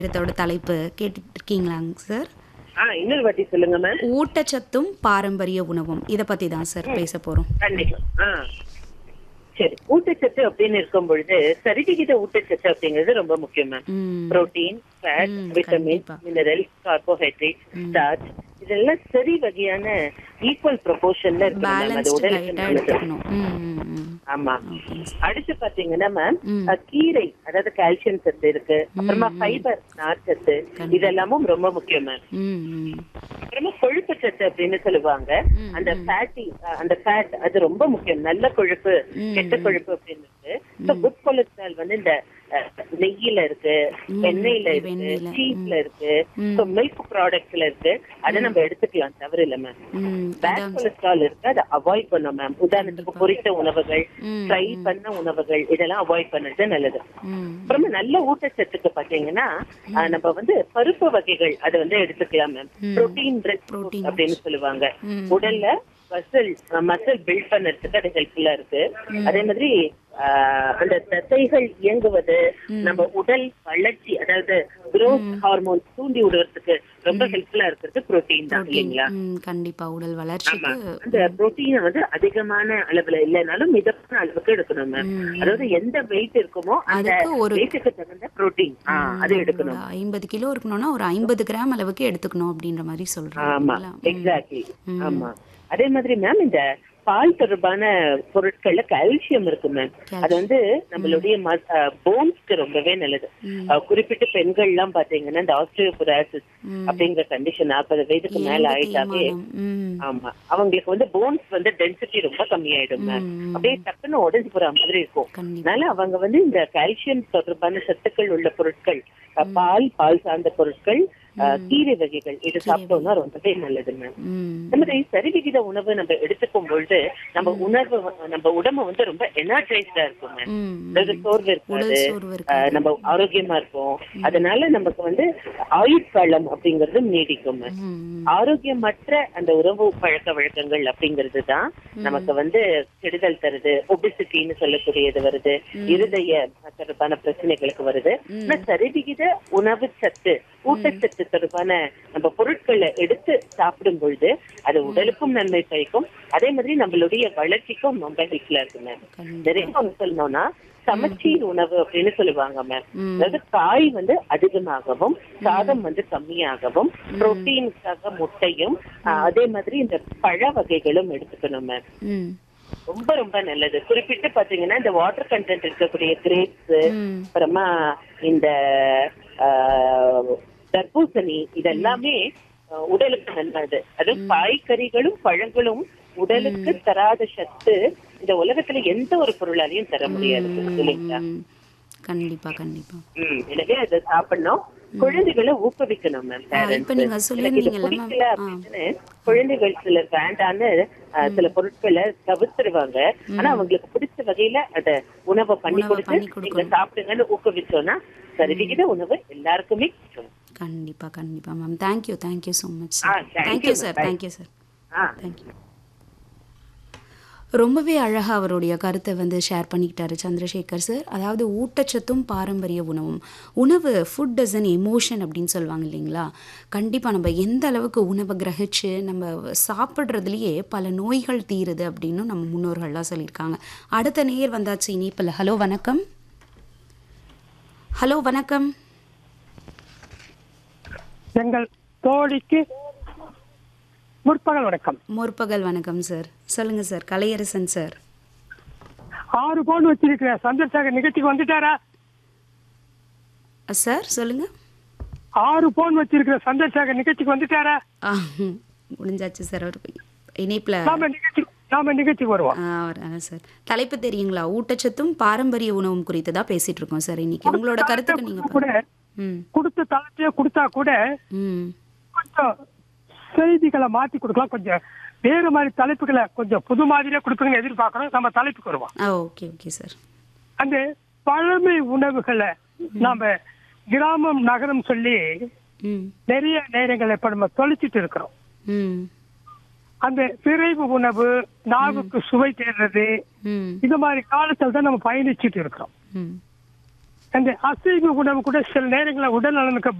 இதோட தலைப்பு கேட்டுட்டு இருக்கீங்களாங்க சார் ஆ இன்னொரு வாட்டி சொல்லுங்க மேம் ஊட்டச்சத்தும் பாரம்பரிய உணவும் இதை பத்தி தான் சார் பேச போறோம் கண்டிப்பா ஆ சரி ஊட்டச்சத்து அப்படின்னு இருக்கும் பொழுது சரிவிகித ஊட்டச்சத்து அப்படிங்கிறது ரொம்ப முக்கியம் மேம் ம், புரோட்டீன் ஃபேட் ம், விட்டமின் கண்டிப்பா. மினரல் கார்போஹைட்ரேட் ஸ்டார்ச் இதெல்லாம் சரி வகையான ஈக்குவல் ப்ரொபோர்ஷன்ல இருக்கு மேம் அது பேலன்ஸ்டு உடலுக்கு டயட்டா நல்லது எடுத்துக்கணும் ம், ம், ம். ஆமா ஓகேங்க சார். அடுத்து பாத்தீங்கன்னா மேம் ம். அஹ், கீரை அதாவது கால்சியம் சத்து இருக்கு அப்புறமா ஃபைபர் நார்ச்சத்து இதெல்லாமும் ரொம்ப முக்கியம் மேம் ம், ம். அப்புறமா கொழுப்பு சத்து அப்படின்னு சொல்லுவாங்க அந்த ஃபேட்டி அந்த ஃபேட் அது ரொம்ப முக்கியம் நல்ல கொழுப்பு கெட்ட கொழுப்பு அப்படின்னு இருக்கு குட் கொலஸ்ட்ரால் வந்து இந்த அஹ், நெய்யில இருக்கு எண்ணெயில இருக்கு வெண்ணெய்ல, சீஸ்ல இருக்கு மில்க் ப்ராடக்ட்ஸ்ல இருக்கு அதை நம்ம எடுத்துக்கலாம் தவறு இல்ல மேம் ம், பேட் கொலஸ்ட்ரால் இருக்கு அதை அவாய்ட் பண்ணோம் மேம் உதாரணத்துக்கு பொரித்த உணவுகள் ம், ஃப்ரை பண்ண உணவுகள் இதெல்லாம் அவாய்ட் பண்ணது நல்லது ம், அப்புறமா நல்ல ஊட்டச்சத்துக்கு பாத்தீங்கன்னா ஆஹ், நம்ம வந்து பருப்பு வகைகள் அதை வந்து எடுத்துக்கலாம் மேம் புரோட்டீன் Protein அப்படின்னு சொல்லுவாங்க ம். உடல்ல மசில் மசில் பில்ட் பண்ணறதுக்கு அது ஹெல்ப்ஃபுல்லா இருக்கு அதே மாதிரி ஆஹ், அந்த தசைகள் இயங்குவது நம்ம உடல் வளர்ச்சி அதாவது growth ஹார்மோன் தூண்டி விடுறதுக்கு ரொம்ப ஹெல்ப்ஃபுல்லா இருக்கிறது புரோட்டீன் தான் இல்லைங்களா ம், கண்டிப்பா உடல் ஆமா வளர்ச்சிக்கு அந்த புரோட்டீன் வந்து அதிகமான அளவுல இல்லைனாலும் மிதமான அளவுக்கு எடுக்கணும் மேம் அதாவது எந்த வெயிட் இருக்குமோ அந்த அதுக்கு ஒரு- வெயிட்டுக்கு தகுந்த புரோட்டீன் அது எடுக்கணும் ஐம்பது கிலோ இருக்கணும்னா ஒரு ஐம்பது கிராம் அளவுக்கு எடுத்துக்கணும் அப்படின்ற மாதிரி ஆமா சொல்றாங்க எக்ஸாக்ட்லி ஆமா அதே மாதிரி மேம் இந்த பால் தொடர்பான பொருட்கள்ல கால்சியம் இருக்கு மேம் அது வந்து நம்மளுடைய போன்ஸ்க்கு ரொம்பவே நல்லது அஹ், குறிப்பிட்ட பெண்கள் எல்லாம் பாத்தீங்கன்னா இந்த ஆஸ்ட்ரியோபுராசிஸ் அப்படிங்கிற கண்டிஷன் நாற்பது வயதுக்கு மேல ஆயிட்டாவே ம் ஆமா அவங்களுக்கு வந்து போன்ஸ் வந்து டென்சிட்டி ரொம்ப கம்மியாயிடும் மேம் அப்படியே டக்குன்னு உடஞ்சு போற மாதிரி இருக்கும் கண்டிப்பா அதனால அவங்க வந்து இந்த கால்சியம் தொடர்பான சத்துக்கள் உள்ள பொருட்கள் அஹ், பால் பால் சார்ந்த பொருட்கள் அஹ், கீரை வகைகள் இது சாப்பிட்டோம்னா ரொம்பவே நல்லது மேம் ம் இந்த மாதிரி சரிவிகித உணவு நம்ம எடுத்துக்கும் பொழுது நம்ம உணர்வு வ- நம்ம உடம்பு வந்து ரொம்ப எனர்ஜைஸ்டா இருக்கும் மேம் ம் அதாவது சோர்வு இருக்காது உடல் சோர்வு இருக்கு அஹ், நம்ம ஆரோக்கியமா இருப்போம் அதனால நமக்கு வந்து ஆயுட்காலம் அப்படிங்கறது நீடிக்கும் மேம் ம் ஆரோக்கியமற்ற அந்த உறவு பழக்க வழக்கங்கள் அப்படிங்கிறது தான் நமக்கு வந்து கெடுதல் தருது ஒபிசிட்டின்னு சொல்லக்கூடியது வருது இருதய தொடர்பான பிரச்சனைகளுக்கு வருது ஆனா சரிவிகித உணவு சத்து ஊட்டச்சத்து தொடர்பான நம்ம பொருட்களை எடுத்து சாப்பிடும் பொழுது அது உடலுக்கும் நன்மை பயக்கும் அதே மாதிரி நம்மளுடைய வளர்ச்சிக்கும் ரொம்ப ஹெல்ப்ஃபுல்லா இருக்கு மேம் கண்டிப்பா நிறைய ஒண்ணு சொல்லணும்னா சமச்சீர் உணவு அப்படின்னு சொல்லுவாங்க மேம் ம். அதாவது காய் வந்து அதிகமாகவும் சாதம் வந்து கம்மியாகவும் புரோட்டீனுக்காக முட்டையும் ஆஹ், அதே மாதிரி இந்த பழ வகைகளும் எடுத்துக்கணும் மேம் ம் ரொம்ப ரொம்ப நல்லது குறிப்பிட்டு பாத்தீங்கன்னா இந்த வாட்டர் கண்டென்ட் இருக்கக்கூடிய கிரேப்ஸ் ம் அப்புறமா இந்த ஆஹ், தர்பூசணி இதெல்லாமே ஆஹ், உடலுக்கு நல்லது அது காய்கறிகளும் பழங்களும் உடலுக்கு தராத சத்து இந்த உலகத்துல எந்த ஒரு பொருளாலையும் தர முடியாது இல்லைங்களா ம். கண்டிப்பா கண்டிப்பா ம், எனவே அதை சாப்பிடணும் குழந்தைகளை ஊக்குவிக்கணும் மேம் ஆ, இப்ப நீங்க சொல்லியிருந்தீங்கல்ல மேம் பிடிக்கல அப்படின்னு குழந்தைகள் சில வேண்டான்னு அஹ், சில பொருட்களை தவிர்த்துருவாங்க ஆனா அவங்களுக்கு பிடிச்ச வகையில அத உணவை பண்ணி உணவை பண்ணி கொடுத்து நீங்க சாப்பிடுங்கன்னு ஊக்குவிச்சோம்னா சரிவிகித உணவு எல்லாருக்குமே கிடைக்கும். கண்டிப்பா கண்டிப்பா ma'am thank you thank you so much ஆ, sir thank thank you you, sir bye. Thank you sir ஆ தேங்க்யூ ரொம்பவே அழகாக அவருடைய கருத்தை வந்து ஷேர் பண்ணிக்கிட்டாரு சந்திரசேகர் சார் அதாவது ஊட்டச்சத்தும் பாரம்பரிய உணவும் உணவு ஃபுட் டஸ் அன் எமோஷன் அப்படின்னு சொல்லுவாங்க இல்லைங்களா கண்டிப்பாக நம்ம எந்த அளவுக்கு உணவை கிரகிச்சு நம்ம சாப்பிட்றதுலையே பல நோய்கள் தீருது அப்படின்னு நம்ம முன்னோர்கள்லாம் சொல்லியிருக்காங்க அடுத்த நேர் வந்தாச்சு இனிப்பில் ஹலோ வணக்கம் ஹலோ வணக்கம் எங்கள் தோழிக்கு முற்பகல் வணக்கம் முற்பகல் வணக்கம் சார் சொல்லுங்கள் சார் கலையரசன் சார் ஆறு பவுன் வச்சிருக்கிற சந்திரசேகர் நிகழ்ச்சிக்கு வந்துட்டாரா சார் சொல்லுங்கள் ஆறு பவுன் வச்சிருக்கிற சந்திரசேகர் நிகழ்ச்சிக்கு வந்துட்டாரா ஆ முடிஞ்சாச்சு சார் அவர் இணைப்பில் நாம நிகழ்ச்சி நாம நிகழ்ச்சிக்கு வருவோம் அதான் சார் தலைப்பு தெரியுங்களா ஊட்டச்சத்தும் பாரம்பரிய உணவும் குறித்து தான் பேசிட்டு இருக்கோம் சார் இன்னைக்கு உங்களோட கருத்துக்கு நீங்க கூட ம் கொடுத்த தலைப்பையே கொடுத்தா கூட ம் கொஞ்சம் செய்திகளை மாத்தி கொடுக்கலாம் கொஞ்சம் வேறு மாதிரி தலைப்புகளை கொஞ்சம் புது மாதிரியே கொடுப்பீங்கன்னு எதிர்பார்க்கறோம் நம்ம தலைப்புக்கு வருவோம் ஆ ஓகே ஓகே சார் அந்த பழமை உணவுகளை நாம கிராமம் நகரம் சொல்லி ம் நிறைய நேரங்களை இப்ப நம்ம தொலைச்சிட்டு இருக்கிறோம் ம் அந்த விரைவு உணவு நாவுக்கு சுவை தேடுறது ம் இது மாதிரி காலத்தில் தான் நம்ம பயணிச்சுட்டு இருக்கிறோம் ம் அந்த அசைவ உணவு கூட சில நேரங்களில் உடல் நலனுக்கு